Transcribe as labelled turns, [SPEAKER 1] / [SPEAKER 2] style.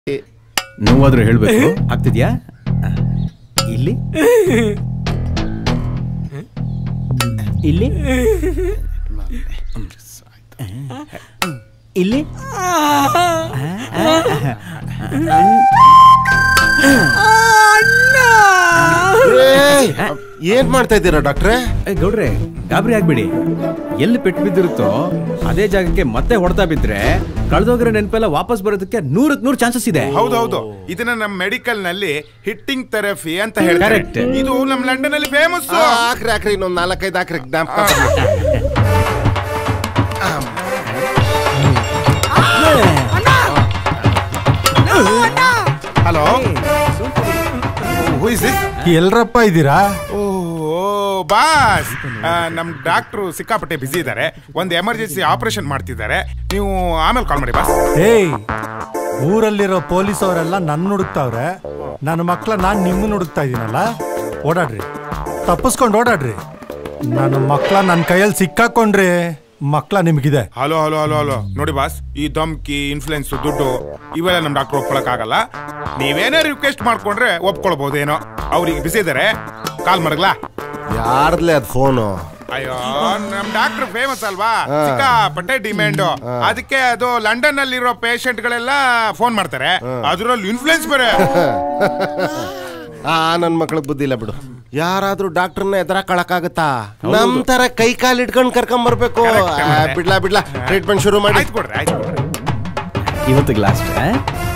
[SPEAKER 1] ನೋವಾದ್ರೆ ಹೇಳ್ಬೇಕು ಆಗ್ತಿದ್ಯಾ ಇಲ್ಲಿ ಇಲ್ಲಿ ಇಲ್ಲಿ
[SPEAKER 2] ಏಯ್! ಏನ್ ಮಾಡ್ತಾ ಇದ್ದೀರಾ ಡಾಕ್ಟ್ರೆ
[SPEAKER 1] ಏ, ಗೌಡ್ರೆ ಗಾಬರಿ ಆಗ್ಬಿಡಿ ಎಲ್ಲಿ ಪೆಟ್ಟು ಬಿದ್ದಿರುತ್ತೋ ಅದೇ ಜಾಗಕ್ಕೆ ಮತ್ತೆ ಹೊಡೆತ ಬಿದ್ರೆ ಕಳೆದೋಗಿರೋ ನೆನಪೆಲ್ಲ ವಾಪಸ್ ಬರೋದಕ್ಕೆ ನೂರಕ್ ನೂರು ಚಾನ್ಸಸ್ ಇದೆ
[SPEAKER 3] ಹೌದೌದು ಇದನ್ನ ನಮ್ಮ ಮೆಡಿಕಲ್ ನಲ್ಲಿ ಹಿಟ್ಟಿಂಗ್ ಥೆರಪಿ ಅಂತ ಹೇಳ್ತಾರೆ
[SPEAKER 1] Correct.
[SPEAKER 3] ಇದು ನಮ್ಮ ಲಂಡನ್ ಅಲ್ಲಿ ಫೇಮಸ್
[SPEAKER 2] ಆ, ಹಾಕ್ರಿ ಹಾಕ್ರಿ ಇನ್ನೊಂದ್ ನಾಲ್ಕೈದು ಹಾಕ್ರಿ ಜ್ಞಾಪಕ ಬರ್ಲಿ.
[SPEAKER 3] ಹಲೋ ಹೂ ಇಸ್ ದಿಸ್
[SPEAKER 4] ಎಲ್ರಪ್ಪ ಇದ್ದೀರಾ
[SPEAKER 3] ಓ ಬಾಸ್ ನಮ್ ಡಾಕ್ಟ್ರು ಸಿಕ್ಕಾಪಟ್ಟೆ ಬಿಸಿ ಇದ್ದಾರೆ ಒಂದು ಎಮರ್ಜೆನ್ಸಿ ಆಪರೇಷನ್ ಮಾಡ್ತಿದ್ದಾರೆ ನೀವು ಆಮೇಲೆ ಕಾಲ್ ಮಾಡಿ ಬಾಸ್
[SPEAKER 4] ಏಯ್ ಊರಲ್ಲಿರೋ ಪೊಲೀಸ್ ಅವರೆಲ್ಲ ನನ್ನ ಹುಡುಕ್ತಾವ್ರೆ ನನ್ನ ಮಕ್ಳ ನಾನು ನಿಮ್ಮನ್ನ ಹುಡುಕ್ತಾ ಇದ್ದೀನಲ್ಲ ಓಡಾಡ್ರಿ ತಪ್ಪಿಸ್ಕೊಂಡು ಓಡಾಡ್ರಿ ನನ್ನ ಮಕ್ಳ ನನ್ನ ಕೈಯಲ್ಲಿ ಸಿಕ್ಕಾಕೊಂಡ್ರಿ ಮಕ್ಳ ನಿಮ್ಗಿದೆ
[SPEAKER 3] ಹಲೋ ಹಲೋ ಹಲೋ ಹಲೋ ನೋಡಿ ಬಾಸ್ ಈ ಧಮ್ಕಿ ಇನ್ಫ್ಲುಯೆನ್ಸ್ ದುಡ್ಡು ಇವೆಲ್ಲ ನಮ್ ಡಾಕ್ಟರ್ ಒಪ್ಕೊಳಕ್ ಆಗಲ್ಲ ನೀವೇನೇ ರಿಕ್ವೆಸ್ಟ್ ಮಾಡ್ಕೊಂಡ್ರೆ ಒಪ್ಕೊಳ್ಬಹುದೇನೋ ಅವ್ರಿಗೆ ಬಿಸಿ ಇದ್ದಾರೆ ಕಾಲ್ ಮಡಗ್ಲಾ
[SPEAKER 2] ಯಾರ್ದ್ಲೆ ಅದ್ ಫೋನು
[SPEAKER 3] ಅಯ್ಯೋ ನಮ್ ಡಾಕ್ಟರ್ ಫೇಮಸ್ ಅಲ್ವಾ ಸಿಕ್ಕಾಪಟ್ಟೆ ಡಿಮ್ಯಾಂಡ್ ಅದಕ್ಕೆ ಅದು ಲಂಡನ್ ಅಲ್ಲಿರೋ ಪೇಷಂಟ್ ಗಳೆಲ್ಲ ಫೋನ್ ಮಾಡ್ತಾರೆ ಅದ್ರಲ್ಲಿ ಇನ್ಫ್ಲುಯೆನ್ಸ್ ಬೇರೆ
[SPEAKER 2] ಆ ನನ್ ಮಕ್ಳಿಗೆ ಬುದ್ಧಿ ಇಲ್ಲ ಬಿಡು ಯಾರಾದ್ರೂ ಡಾಕ್ಟರ್ನ ಎದುರಾಕಳಕ್ಕಾಗತ್ತಾ ನಮ್ ತರ ಕೈ ಕಾಲ್ ಇಟ್ಕೊಂಡ್ ಕರ್ಕೊಂಡ್ ಬರ್ಬೇಕು
[SPEAKER 3] Correct,
[SPEAKER 2] ಆ,
[SPEAKER 3] correct.
[SPEAKER 2] ಬಿಡ್ಲಾ ಬಿಡ್ಲಾ ಟ್ರೀಟ್ಮೆಂಟ್ ಶುರು ಮಾಡಿ
[SPEAKER 3] ಆಯ್ತು ಕೊಡ್ರಿ ಆಯ್ತು ಕೊಡ್ರಿ
[SPEAKER 1] ಇವತ್ತಿಗೆ ಲಾಸ್ಟ್